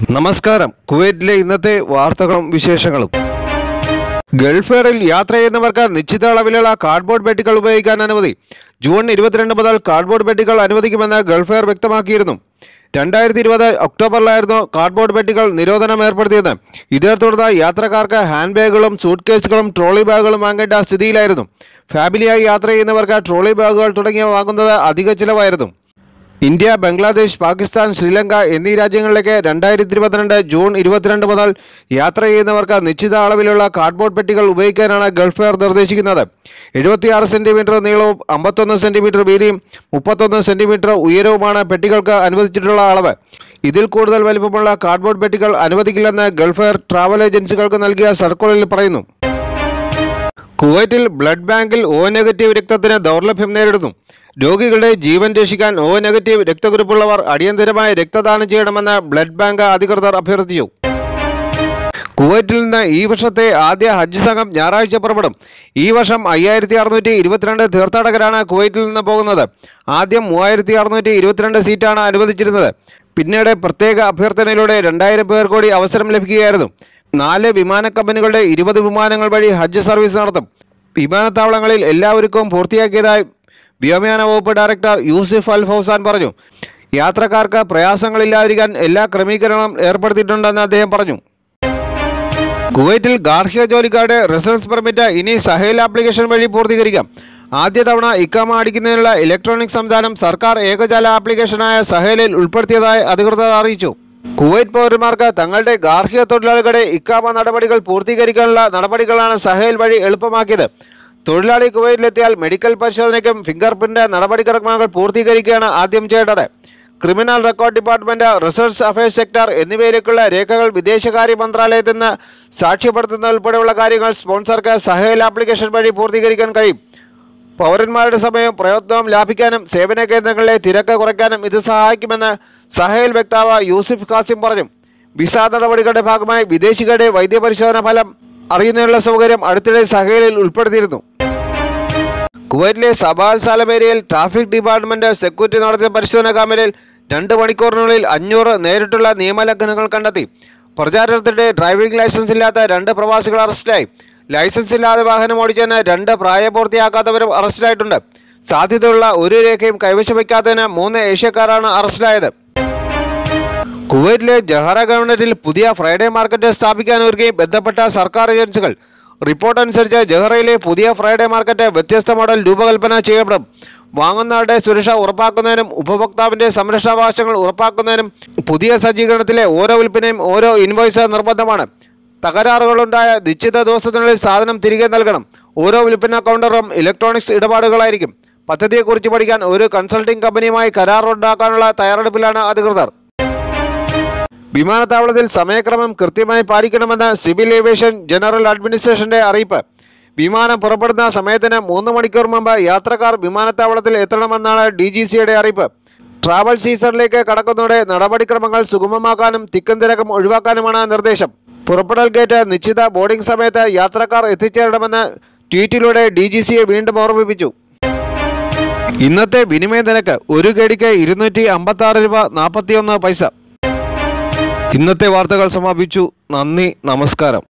നമസ്കാരം കുവൈറ്റിലെ ഇന്നത്തെ വാർത്തകളും വിശേഷങ്ങളും ഗൾഫ് എയറിൽ യാത്ര ചെയ്യുന്നവർക്ക് നിശ്ചിത അളവിലുള്ള കാർഡ്ബോർഡ് പെട്ടികൾ ഉപയോഗിക്കാൻ അനുമതി ജൂൺ ഇരുപത്തിരണ്ട് മുതൽ കാർഡ്ബോർഡ് പെട്ടികൾ അനുവദിക്കുമെന്ന് ഗൾഫ് എയർ വ്യക്തമാക്കിയിരുന്നു രണ്ടായിരത്തി ഇരുപത് ഒക്ടോബറിലായിരുന്നു കാർഡ്ബോർഡ് പെട്ടികൾ നിരോധനം ഏർപ്പെടുത്തിയത് ഇതേ തുടർന്ന് യാത്രക്കാർക്ക് ഹാൻഡ് ബാഗുകളും സൂട്ട് കേസുകളും ട്രോളി ബാഗുകളും വാങ്ങേണ്ട സ്ഥിതിയിലായിരുന്നു ഫാമിലിയായി യാത്ര ചെയ്യുന്നവർക്ക് ട്രോളി ബാഗുകൾ തുടങ്ങിയവ വാങ്ങുന്നത് അധിക ചിലവായിരുന്നു ഇന്ത്യ ബംഗ്ലാദേശ് പാകിസ്ഥാൻ ശ്രീലങ്ക എന്നീ രാജ്യങ്ങളിലേക്ക് രണ്ടായിരത്തി ഇരുപത്തിരണ്ട് ജൂൺ ഇരുപത്തിരണ്ട് മുതൽ യാത്ര ചെയ്യുന്നവർക്ക് നിശ്ചിത അളവിലുള്ള കാർഡ്ബോർഡ് പെട്ടികൾ ഉപയോഗിക്കാനാണ് ഗൾഫ് എയർ നിർദ്ദേശിക്കുന്നത് എഴുപത്തിയാറ് സെന്റിമീറ്റർ നീളവും അമ്പത്തൊന്ന് സെന്റിമീറ്റർ വീതിയും മുപ്പത്തൊന്ന് സെന്റിമീറ്റർ ഉയരവുമാണ് പെട്ടികൾക്ക് അനുവദിച്ചിട്ടുള്ള അളവ് ഇതിൽ കൂടുതൽ വലിപ്പമുള്ള കാർഡ്ബോർഡ് പെട്ടികൾ അനുവദിക്കില്ലെന്ന് ഗൾഫ് എയർ ട്രാവൽ ഏജൻസികൾക്ക് നൽകിയ സർക്കുലറിൽ പറയുന്നു കുവൈറ്റിൽ ബ്ലഡ് ബാങ്കിൽ ഒ നെഗറ്റീവ് രക്തത്തിന് ദൗർലഭ്യം നേരിടുന്നു രോഗികളുടെ ജീവൻ രക്ഷിക്കാൻ ഒ നെഗറ്റീവ് രക്തഗ്രൂപ്പുള്ളവർ അടിയന്തരമായി രക്തദാനം ചെയ്യണമെന്ന് ബ്ലഡ് ബാങ്ക് അധികൃതർ അഭ്യർത്ഥിച്ചു കുവൈറ്റിൽ നിന്ന് ഈ വർഷത്തെ ആദ്യ ഹജ്ജ് സംഘം ഞായറാഴ്ച പുറപ്പെടും ഈ വർഷം അയ്യായിരത്തി അറുന്നൂറ്റി ഇരുപത്തിരണ്ട് തീർത്ഥാടകരാണ് കുവൈറ്റിൽ നിന്ന് പോകുന്നത് ആദ്യം മൂവായിരത്തി അറുന്നൂറ്റി ഇരുപത്തിരണ്ട് സീറ്റാണ് അനുവദിച്ചിരുന്നത് പിന്നീട് പ്രത്യേക അഭ്യർത്ഥനയിലൂടെ രണ്ടായിരം പേർ കൂടി അവസരം ലഭിക്കുകയായിരുന്നു നാല് വിമാന കമ്പനികളുടെ ഇരുപത് വിമാനങ്ങൾ വഴി ഹജ്ജ് സർവീസ് നടത്തും വിമാനത്താവളങ്ങളിൽ എല്ലാവർക്കും പൂർത്തിയാക്കിയതായി വ്യോമയാന വകുപ്പ് ഡയറക്ടർ യൂസിഫ് അൽ ഫൗസാൻ പറഞ്ഞു യാത്രക്കാർക്ക് പ്രയാസങ്ങളില്ലാതിരിക്കാൻ എല്ലാ ക്രമീകരണങ്ങളും ഏർപ്പെടുത്തിയിട്ടുണ്ടെന്ന് അദ്ദേഹം പറഞ്ഞു കുവൈറ്റിൽ ഗാർഹിക ജോലിക്കാരുടെ റെസിഡൻസ് പെർമിറ്റ് ഇനി സഹേൽ ആപ്ലിക്കേഷൻ വഴി പൂർത്തീകരിക്കാം ആദ്യ തവണ ഇക്കാമ അടിക്കുന്നതിനുള്ള ഇലക്ട്രോണിക് സംവിധാനം സർക്കാർ ഏകജാല ആപ്ലിക്കേഷനായ സഹേലിൽ ഉൾപ്പെടുത്തിയതായി അധികൃതർ അറിയിച്ചു കുവൈറ്റ് പൗരന്മാർക്ക് തങ്ങളുടെ ഗാർഹിക തൊഴിലാളികളുടെ ഇക്കാമ നടപടികൾ പൂർത്തീകരിക്കാനുള്ള നടപടികളാണ് സഹേൽ വഴി എളുപ്പമാക്കിയത് തൊഴിലാളി കുവൈറ്റിലെത്തിയാൽ മെഡിക്കൽ പരിശോധനയ്ക്കും ഫിംഗർ പ്രിന്റ് നടപടിക്രമങ്ങൾ പൂർത്തീകരിക്കുകയാണ് ആദ്യം ചെയ്യേണ്ടത് criminal record department research affairs sector എന്നിവയിലേക്കുള്ള രേഖകൾ വിദേശകാര്യ മന്ത്രാലയത്തിൽ നിന്ന് സാക്ഷ്യപ്പെടുത്തുന്ന ഉൾപ്പെടെയുള്ള കാര്യങ്ങൾ സ്പോൺസർക്ക് സഹേൽ ആപ്ലിക്കേഷൻ വഴി പൂർത്തീകരിക്കാൻ കഴിയും പൗരന്മാരുടെ സമയം പ്രയത്നവും ലാഭിക്കാനും സേവന കേന്ദ്രങ്ങളിലെ തിരക്ക് കുറയ്ക്കാനും ഇത് സഹായിക്കുമെന്ന് സഹേൽ വക്താവ് യൂസിഫ് ഖാസിം പറഞ്ഞു വിസ നടപടികളുടെ ഭാഗമായി വിദേശികളുടെ വൈദ്യപരിശോധന ഫലം അറിയുന്നതിനുള്ള സൗകര്യം അടുത്തിടെ സഹേലിൽ ഉൾപ്പെടുത്തിയിരുന്നു കുവൈറ്റിലെ സബാൽ സാലമേരിയയിൽ ട്രാഫിക് ഡിപ്പാർട്ട്മെന്റ് സെക്യൂരിറ്റി നടത്തിയ പരിശോധന ക്യാമറയിൽ രണ്ട് മണിക്കൂറിനുള്ളിൽ അഞ്ഞൂറ് നേരിട്ടുള്ള നിയമലംഘനങ്ങൾ കണ്ടെത്തി പ്രചാരണത്തിനിടെ ഡ്രൈവിംഗ് ലൈസൻസ് ഇല്ലാത്ത രണ്ട് പ്രവാസികൾ അറസ്റ്റിലായി ലൈസൻസ് ഇല്ലാതെ വാഹനം ഓടിച്ചതിന് രണ്ട് പ്രായപൂർത്തിയാക്കാത്തവരും അറസ്റ്റിലായിട്ടുണ്ട് സാധ്യതയുള്ള ഒരു രേഖയും കൈവശം വയ്ക്കാത്തതിന് മൂന്ന് ഏഷ്യക്കാരാണ് അറസ്റ്റിലായത് കുവൈറ്റിലെ ജഹറ ഗവൺമെന്റിൽ പുതിയ ഫ്രൈഡേ മാർക്കറ്റ് സ്ഥാപിക്കാനൊരുങ്ങി ബന്ധപ്പെട്ട സർക്കാർ ഏജൻസികൾ റിപ്പോർട്ട് അനുസരിച്ച് ജഹറയിലെ പുതിയ ഫ്രൈഡേ മാർക്കറ്റ് വ്യത്യസ്ത മോഡൽ രൂപകൽപ്പന ചെയ്യപ്പെടും വാങ്ങുന്നവരുടെ സുരക്ഷ ഉറപ്പാക്കുന്നതിനും ഉപഭോക്താവിന്റെ സംരക്ഷണാവകാശങ്ങൾ ഉറപ്പാക്കുന്നതിനും പുതിയ സജ്ജീകരണത്തിലെ ഓരോ വിൽപ്പനയും ഓരോ ഇൻവോയ്സ് നിർബന്ധമാണ് തകരാറുകളുണ്ടായ നിശ്ചിത ദിവസത്തിനുള്ളിൽ സാധനം തിരികെ നൽകണം ഓരോ വിൽപ്പന കൗണ്ടറും ഇലക്ട്രോണിക്സ് ഇടപാടുകളായിരിക്കും പദ്ധതിയെക്കുറിച്ച് പഠിക്കാൻ ഒരു കൺസൾട്ടിംഗ് കമ്പനിയുമായി കരാറുണ്ടാക്കാനുള്ള തയ്യാറെടുപ്പിലാണ് അധികൃതർ വിമാനത്താവളത്തിൽ സമയക്രമം കൃത്യമായി പാലിക്കണമെന്ന് സിവിൽ ഏവിയേഷൻ ജനറൽ അഡ്മിനിസ്ട്രേഷന്റെ അറിയിപ്പ് വിമാനം പുറപ്പെടുന്ന സമയത്തിന് മൂന്ന് മണിക്കൂർ മുമ്പ് യാത്രക്കാർ വിമാനത്താവളത്തിൽ എത്തണമെന്നാണ് ഡി ജി സിയുടെ അറിയിപ്പ് ട്രാവൽ സീസണിലേക്ക് കടക്കുന്നതോടെ നടപടിക്രമങ്ങൾ സുഗമമാക്കാനും തിക്കും തിരക്കും ഒഴിവാക്കാനുമാണ് നിർദ്ദേശം പുറപ്പെടൽ ഗേറ്റ് നിശ്ചിത ബോർഡിംഗ് സമയത്ത് യാത്രക്കാർ എത്തിച്ചേരണമെന്ന് ട്വീറ്റിലൂടെ ഡി ജി സിയെ വീണ്ടും ഓർമ്മിപ്പിച്ചു ഇന്നത്തെ വിനിമയ നിരക്ക് ഒരു കേടിക്ക് ഇരുന്നൂറ്റി അമ്പത്തി ആറ് രൂപ നാൽപ്പത്തിയൊന്ന് പൈസ ഇന്നത്തെ വാർത്തകൾ സമാപിച്ചു നന്ദി നമസ്കാരം